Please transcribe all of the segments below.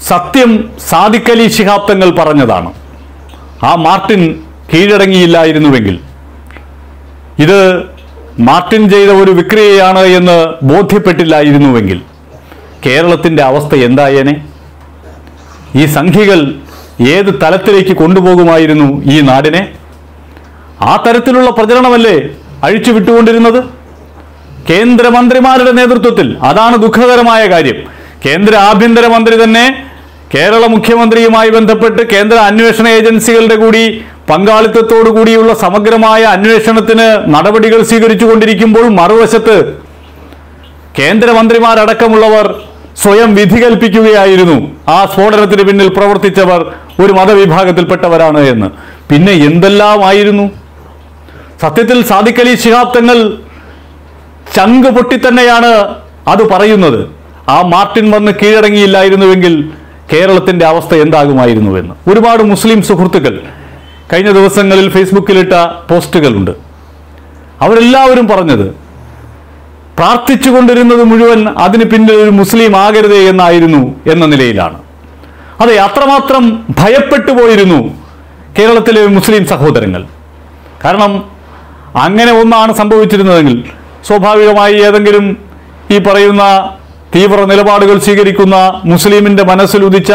സത്യം സാദിഖലി ശിഹാബ് തങ്ങൾ പറഞ്ഞതാണ് ആ മാർട്ടിൻ കീഴടങ്ങിയില്ലായിരുന്നുവെങ്കിൽ ഇത് മാർട്ടിൻ ചെയ്ത ഒരു വിക്രിയയാണ് എന്ന് ബോധ്യപ്പെട്ടില്ലായിരുന്നുവെങ്കിൽ കേരളത്തിൻ്റെ അവസ്ഥ എന്തായേനെ ഈ സംഖ്യകൾ ഏത് തലത്തിലേക്ക് കൊണ്ടുപോകുമായിരുന്നു ഈ നാടിനെ ആ തരത്തിലുള്ള പ്രചരണമല്ലേ അഴിച്ചു വിട്ടുകൊണ്ടിരുന്നത് കേന്ദ്രമന്ത്രിമാരുടെ നേതൃത്വത്തിൽ അതാണ് ദുഃഖകരമായ കാര്യം കേന്ദ്ര ആഭ്യന്തരമന്ത്രി തന്നെ കേരള മുഖ്യമന്ത്രിയുമായി ബന്ധപ്പെട്ട് കേന്ദ്ര അന്വേഷണ ഏജൻസികളുടെ കൂടി പങ്കാളിത്തത്തോടു കൂടിയുള്ള സമഗ്രമായ അന്വേഷണത്തിന് നടപടികൾ സ്വീകരിച്ചുകൊണ്ടിരിക്കുമ്പോൾ മറുവശത്ത് കേന്ദ്രമന്ത്രിമാരടക്കമുള്ളവർ സ്വയം വിധി കൽപ്പിക്കുകയായിരുന്നു ആ സ്ഫോടനത്തിന് പിന്നിൽ പ്രവർത്തിച്ചവർ ഒരു മതവിഭാഗത്തിൽപ്പെട്ടവരാണ് എന്ന് പിന്നെ എന്തെല്ലാമായിരുന്നു സത്യത്തിൽ സാദിഖലി ശിഹാബ് തങ്ങൾ ചങ്ക് പൊട്ടി തന്നെയാണ് അത് പറയുന്നത് ആ മാർട്ടിൻ വന്ന് കീഴടങ്ങിയില്ലായിരുന്നുവെങ്കിൽ കേരളത്തിന്റെ അവസ്ഥ എന്താകുമായിരുന്നുവെന്ന് ഒരുപാട് മുസ്ലിം സുഹൃത്തുക്കൾ കഴിഞ്ഞ ദിവസങ്ങളിൽ ഫേസ്ബുക്കിലിട്ട പോസ്റ്റുകളുണ്ട് അവരെല്ലാവരും പറഞ്ഞത് പ്രാർത്ഥിച്ചുകൊണ്ടിരുന്നത് മുഴുവൻ അതിന് പിന്നിൽ ഒരു മുസ്ലിം ആകരുതേ എന്നായിരുന്നു എന്ന നിലയിലാണ് അതെ അത്രമാത്രം ഭയപ്പെട്ടു പോയിരുന്നു കേരളത്തിലെ മുസ്ലിം സഹോദരങ്ങൾ കാരണം അങ്ങനെ ഒന്നാണ് സംഭവിച്ചിരുന്നതെങ്കിൽ സ്വാഭാവികമായി ഏതെങ്കിലും ഈ പറയുന്ന തീവ്ര നിലപാടുകൾ സ്വീകരിക്കുന്ന മുസ്ലിമിന്റെ മനസ്സിൽ ഉദിച്ച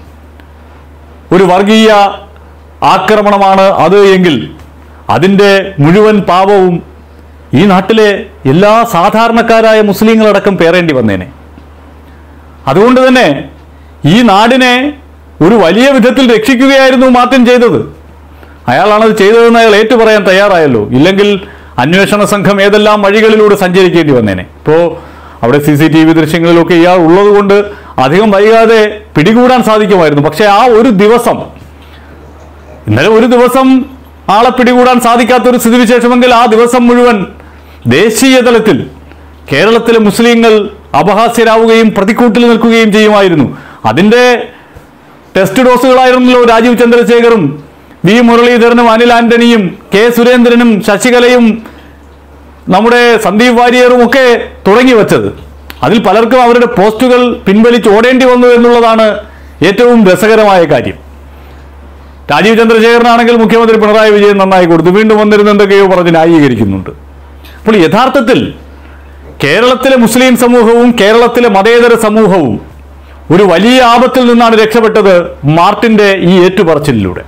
ഒരു വർഗീയ ആക്രമണമാണ് അത് എങ്കിൽ അതിൻ്റെ മുഴുവൻ പാപവും ഈ നാട്ടിലെ എല്ലാ സാധാരണക്കാരായ മുസ്ലിങ്ങളടക്കം പേറേണ്ടി വന്നേനെ അതുകൊണ്ട് തന്നെ ഈ നാടിനെ ഒരു വലിയ വിധത്തിൽ രക്ഷിക്കുകയായിരുന്നു മാർട്ടിൻ ചെയ്തത് അയാളാണത് ചെയ്തതെന്ന് അയാൾ ഏറ്റുപറയാൻ തയ്യാറായല്ലോ ഇല്ലെങ്കിൽ അന്വേഷണ സംഘം ഏതെല്ലാം വഴികളിലൂടെ സഞ്ചരിക്കേണ്ടി വന്നേനെ ഇപ്പോൾ അവിടെ സി സി ടി വി ദൃശ്യങ്ങളിലൊക്കെ ഇയാൾ ഉള്ളതുകൊണ്ട് അധികം വൈകാതെ പിടികൂടാൻ സാധിക്കുമായിരുന്നു പക്ഷേ ആ ഒരു ദിവസം ഇന്നലെ ഒരു ദിവസം ആളെ പിടികൂടാൻ സാധിക്കാത്തൊരു സ്ഥിതിവിശേഷമെങ്കിൽ ആ ദിവസം മുഴുവൻ ദേശീയ തലത്തിൽ കേരളത്തിലെ മുസ്ലിങ്ങൾ അപഹാസ്യരാവുകയും പ്രതിക്കൂട്ടിൽ നിൽക്കുകയും ചെയ്യുമായിരുന്നു അതിൻ്റെ ടെസ്റ്റ് ഡോസുകളായിരുന്നല്ലോ രാജീവ് ചന്ദ്രശേഖറും വി മുരളീധരനും അനിൽ ആന്റണിയും കെ സുരേന്ദ്രനും ശശികലയും നമ്മുടെ സന്ദീപ് വാര്യറും ഒക്കെ തുടങ്ങി വച്ചത് അതിൽ പലർക്കും അവരുടെ പോസ്റ്റുകൾ പിൻവലിച്ച് ഓടേണ്ടി വന്നു എന്നുള്ളതാണ് ഏറ്റവും രസകരമായ കാര്യം രാജീവ് ചന്ദ്രശേഖരനാണെങ്കിൽ മുഖ്യമന്ത്രി പിണറായി വിജയൻ നന്നായി കൊടുത്തു വീണ്ടും വന്നിരുന്ന് എന്തൊക്കെയോ പറഞ്ഞ് ന്യായീകരിക്കുന്നുണ്ട് അപ്പോൾ യഥാർത്ഥത്തിൽ കേരളത്തിലെ മുസ്ലിം സമൂഹവും കേരളത്തിലെ മതേതര സമൂഹവും ഒരു വലിയ ആപത്തിൽ നിന്നാണ് രക്ഷപ്പെട്ടത് മാർട്ടിന്റെ ഈ ഏറ്റുപറച്ചിലൂടെ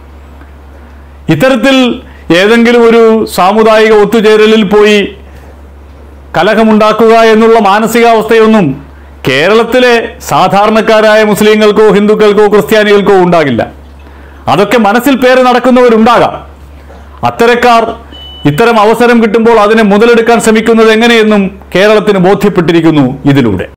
ഇത്തരത്തിൽ ഏതെങ്കിലും ഒരു സാമുദായിക ഒത്തുചേരലിൽ പോയി കലഹമുണ്ടാക്കുക എന്നുള്ള മാനസികാവസ്ഥയൊന്നും കേരളത്തിലെ സാധാരണക്കാരായ മുസ്ലിങ്ങൾക്കോ ഹിന്ദുക്കൾക്കോ ക്രിസ്ത്യാനികൾക്കോ ഉണ്ടാകില്ല അതൊക്കെ മനസ്സിൽ പേര് നടക്കുന്നവരുണ്ടാകാം അത്തരക്കാർ ഇത്തരം അവസരം കിട്ടുമ്പോൾ അതിനെ മുതലെടുക്കാൻ ശ്രമിക്കുന്നത് എങ്ങനെയെന്നും കേരളത്തിന് ബോധ്യപ്പെട്ടിരിക്കുന്നു ഇതിലൂടെ